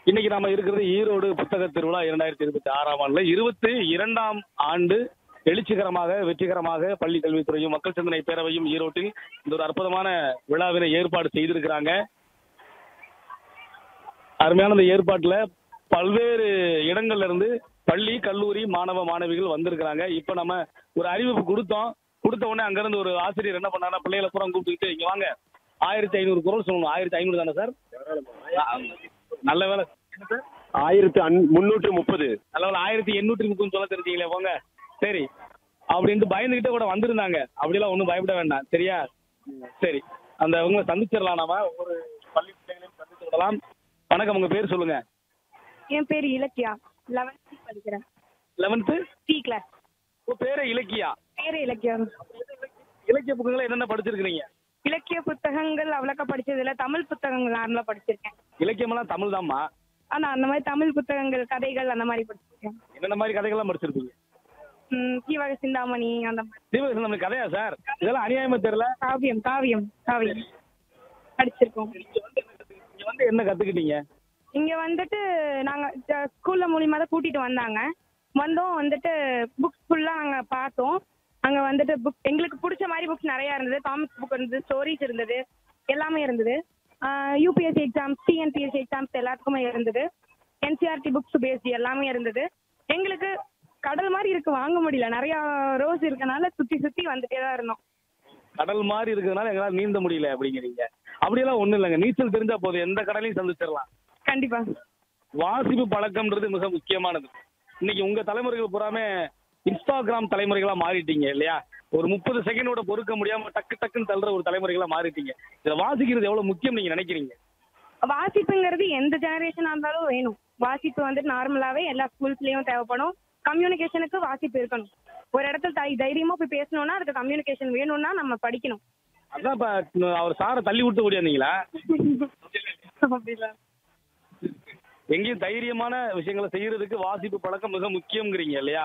இன்னைக்கு நாம இருக்கிறது ஈரோடு புத்தக திருவிழா இரண்டாயிரத்தி இருபத்தி ஆறாம் ஆண்டுல இருபத்தி இரண்டாம் ஆண்டு எழுச்சிகரமாக வெற்றிகரமாக பள்ளி கல்வித்துறையும் மக்கள் சிந்தனை பேரவையும் ஈரோட்டில் இந்த ஒரு அற்புதமான விழாவினை ஏற்பாடு செய்திருக்கிறாங்க அருமையான இந்த ஏற்பாட்டுல பல்வேறு இடங்கள்ல இருந்து பள்ளி கல்லூரி மாணவ மாணவிகள் வந்திருக்கிறாங்க இப்ப நம்ம ஒரு அறிவிப்பு கொடுத்தோம் கொடுத்த உடனே அங்க இருந்து ஒரு ஆசிரியர் என்ன பண்ணாருன்னா பிள்ளைகளை பூரா கூப்பிட்டுக்கிட்டு இங்க வாங்க ஆயிரத்தி ஐநூறு குரல் சொல்லணும் ஆயிரத்தி ஐநூறு தானே சார் நல்ல வேலை ஆயிரத்து முன்னூற்று முப்பது நல்ல வேலை ஆயிரத்தி எண்ணூற்றி முப்பது சொல்ல தெரிஞ்சீங்களே போங்க சரி அப்படின்ட்டு பயந்துகிட்டே கூட வந்திருந்தாங்க அப்படிலாம் ஒன்றும் பயப்பட வேண்டாம் சரியா சரி அந்த உங்களை சந்திச்சிடலாம் நாம ஒவ்வொரு பள்ளி பிள்ளைகளையும் சந்திச்சு விடலாம் வணக்கம் உங்க பேர் சொல்லுங்க என் பேர் இலக்கியா லெவன்த் படிக்கிறேன் லெவன்த்து சி கிளாஸ் உங்க பேரே இலக்கியா பேர் இலக்கியா இலக்கிய புக்குகளை என்னென்ன படிச்சிருக்கிறீங்க இலக்கிய புத்தகங்கள் அவ்வளோக்கா படிச்சதில்ல தமிழ் புத்தகங்கள் நார்மலாக படிச்சிருக்கேன் இலக்கியமெல்லாம் தமிழ் தான்மா ஆனா அந்த மாதிரி தமிழ் புத்தகங்கள் கதைகள் அந்த மாதிரி படிச்சிருக்கேன் என்னென்ன மாதிரி கதைகள்லாம் படிச்சிருப்பீங்க ம், சீவக சிந்தாமணி அந்த மாதிரி தீபகசன் நம்ம கதையா சார் இதெல்லாம் அநியாயமா தெரியல காவியம் காவியம் காவியம் படிச்சிருக்கோம் நீங்க வந்து என்ன கத்துக்கிட்டீங்க இங்க வந்துட்டு நாங்க ஜ- ஸ்கூல்ல மூலியமா தான் கூட்டிட்டு வந்தாங்க வந்தோம் வந்துட்டு புக்ஸ் ஃபுல்லா நாங்க பார்த்தோம் அங்க வந்துட்டு புக் எங்களுக்கு பிடிச்ச மாதிரி புக்ஸ் நிறைய இருந்தது காமிக்ஸ் புக் இருந்தது ஸ்டோரிஸ் இருந்தது எல்லாமே இருந்தது யூபிஎஸ்சி எக்ஸாம்ஸ் டிஎன்பிஎஸ்சி எக்ஸாம்ஸ் எல்லாத்துக்குமே இருந்தது என்சிஆர்டி புக்ஸ் பேஸ்டு எல்லாமே இருந்தது எங்களுக்கு கடல் மாதிரி இருக்கு வாங்க முடியல நிறைய ரோஸ் இருக்கனால சுத்தி சுத்தி வந்துட்டே தான் இருந்தோம் கடல் மாதிரி இருக்கிறதுனால எங்களால நீந்த முடியல அப்படிங்கிறீங்க அப்படியெல்லாம் ஒண்ணும் இல்லைங்க நீச்சல் தெரிஞ்சா போதும் எந்த கடலையும் சந்திச்சிடலாம் கண்டிப்பா வாசிப்பு பழக்கம்ன்றது மிக முக்கியமானது இன்னைக்கு உங்க தலைமுறைகள் பூராமே இன்ஸ்டாகிராம் தலைமுறைகளா மாறிட்டீங்க இல்லையா ஒரு முப்பது செகண்டோட பொறுக்க முடியாம டக்கு டக்குன்னு தள்ளுற ஒரு தலைமுறைகளா மாறிட்டீங்க இதை வாசிக்கிறது எவ்வளவு முக்கியம் நீங்க நினைக்கிறீங்க வாசிப்புங்கிறது எந்த ஜெனரேஷனா இருந்தாலும் வேணும் வாசிப்பு வந்துட்டு நார்மலாவே எல்லா ஸ்கூல்ஸ்லயும் தேவைப்படும் கம்யூனிகேஷனுக்கு வாசிப்பு இருக்கணும் ஒரு இடத்துல தை தைரியமா போய் பேசணும்னா அதுக்கு கம்யூனிகேஷன் வேணும்னா நம்ம படிக்கணும் அதான் இப்ப அவர் சாரை தள்ளி விட்டு ஓடியாந்தீங்களா அப்படிலாம் எங்கேயும் தைரியமான விஷயங்களை செய்யறதுக்கு வாசிப்பு பழக்கம் மிக முக்கியம்ங்கிறீங்க இல்லையா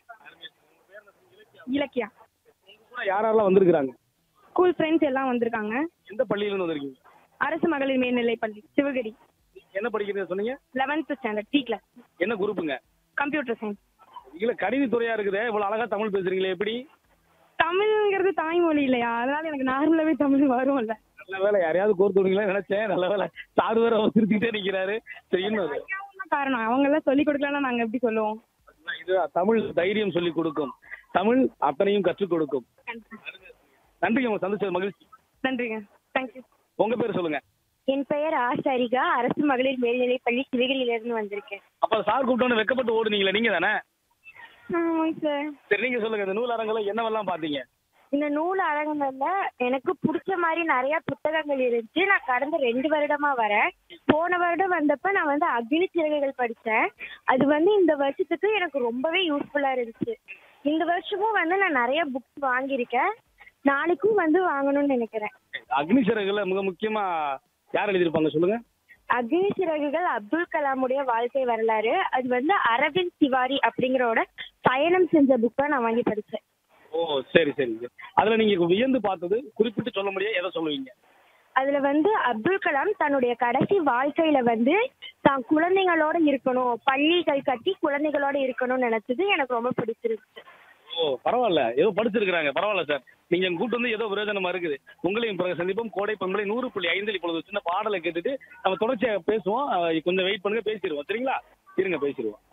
இலக்கியா கூட யாரெல்லாம் வந்திருக்கிறாங்க ஸ்கூல் ஃப்ரெண்ட்ஸ் எல்லாம் வந்திருக்காங்க எந்த பள்ளியில இருந்து வந்திருக்கீங்க அரசு மகளிர் மேல்நிலைப் பள்ளி சிவகிரி என்ன படிக்கிறீங்க சொன்னீங்க லெவன்த் ஸ்டாண்டர்ட் டி கிளாஸ் என்ன குரூப்புங்க கம்ப்யூட்டர் சயின்ஸ் இல்ல கணினித்துறையா இருக்குதே இவ்வளவு அழகா தமிழ் பேசுறீங்களே எப்படி தமிழ்ங்கிறது தாய்மொழி இல்லையா அதனால எனக்கு நார்மலாவே தமிழ் வரும்ல நல்ல வேலை யாரையாவது கோர்த்து விடுங்களா நினைச்சேன் நல்ல வேலை சாரு வேற அவர் சிரிச்சுக்கிட்டே நிக்கிறாரு சரி இன்னொரு ஐயாவும் தான் காரணம் அவங்க எல்லாம் சொல்லி கொடுக்கலன்னா நாங்க எப்படி சொல்லுவோம் இது தமிழ் தைரியம் சொல்லி கொடுக்கும் தமிழ் அத்தனையும் கற்றுக் கொடுக்கும் நன்றி உங்க சந்திச்சது மகிழ்ச்சி நன்றிங்க தேங்க்யூ உங்க பேர் சொல்லுங்க என் பெயர் ஆ சரிகா அரசு மகளிர் மேல்நிலைப் பள்ளி சிவகிரியிலிருந்து வந்திருக்கேன் அப்ப சார் கூப்பிட்டோன்னு வெக்கப்பட்டு ஓடுனீங்களே நீங்க தானே ஆமாங்க சார் சரி நீங்க சொல்லுங்க இந்த நூலகங்களை என்னவெல்லாம் பாத்தீங்க இந்த நூல் அரங்கங்கள்ல எனக்கு பிடிச்ச மாதிரி நிறைய புத்தகங்கள் இருந்துச்சு நான் கடந்த ரெண்டு வருடமா வரேன் போன வருடம் வந்தப்ப நான் வந்து அக்னி சிறகுகள் படித்தேன் அது வந்து இந்த வருஷத்துக்கு எனக்கு ரொம்பவே யூஸ்ஃபுல்லா இருந்துச்சு இந்த வருஷமும் வந்து நான் நிறைய புக்ஸ் வாங்கியிருக்கேன் நாளைக்கும் வந்து வாங்கணும்னு நினைக்கிறேன் அக்னி சிறகுல மிக முக்கியமா யார் எழுதியிருப்பாங்க சொல்லுங்க அக்னி சிறகுகள் அப்துல் கலாமுடைய வாழ்க்கை வரலாறு அது வந்து அரவிந்த் திவாரி அப்படிங்கிறோட பயணம் செஞ்ச புக்கை நான் வாங்கி படித்தேன் ஓ சரி சரி அதுல நீங்க வியந்து பார்த்தது குறிப்பிட்டு சொல்ல முடியாது எதை சொல்லுவீங்க அதுல வந்து அப்துல் கலாம் தன்னுடைய கடைசி வாழ்க்கையில வந்து தான் குழந்தைங்களோட இருக்கணும் பள்ளிகள் கட்டி குழந்தைகளோட இருக்கணும்னு நினைச்சது எனக்கு ரொம்ப பிடிச்சிருந்துச்சு ஓ பரவாயில்ல ஏதோ படிச்சிருக்காங்க பரவாயில்ல சார் நீங்க எங்க கூட்டு வந்து ஏதோ பிரயோஜனமா இருக்குது உங்களையும் பிறகு சந்திப்போம் கோடை பண்பலை நூறு புள்ளி ஐந்தில் இப்பொழுது ஒரு சின்ன பாடலை கேட்டுட்டு நம்ம தொடர்ச்சியாக பேசுவோம் அஹ் கொஞ்சம் வெயிட் பண்ணுங்க பேசிடுவோம் சரிங்களா இருங்க பேசிடுவோம்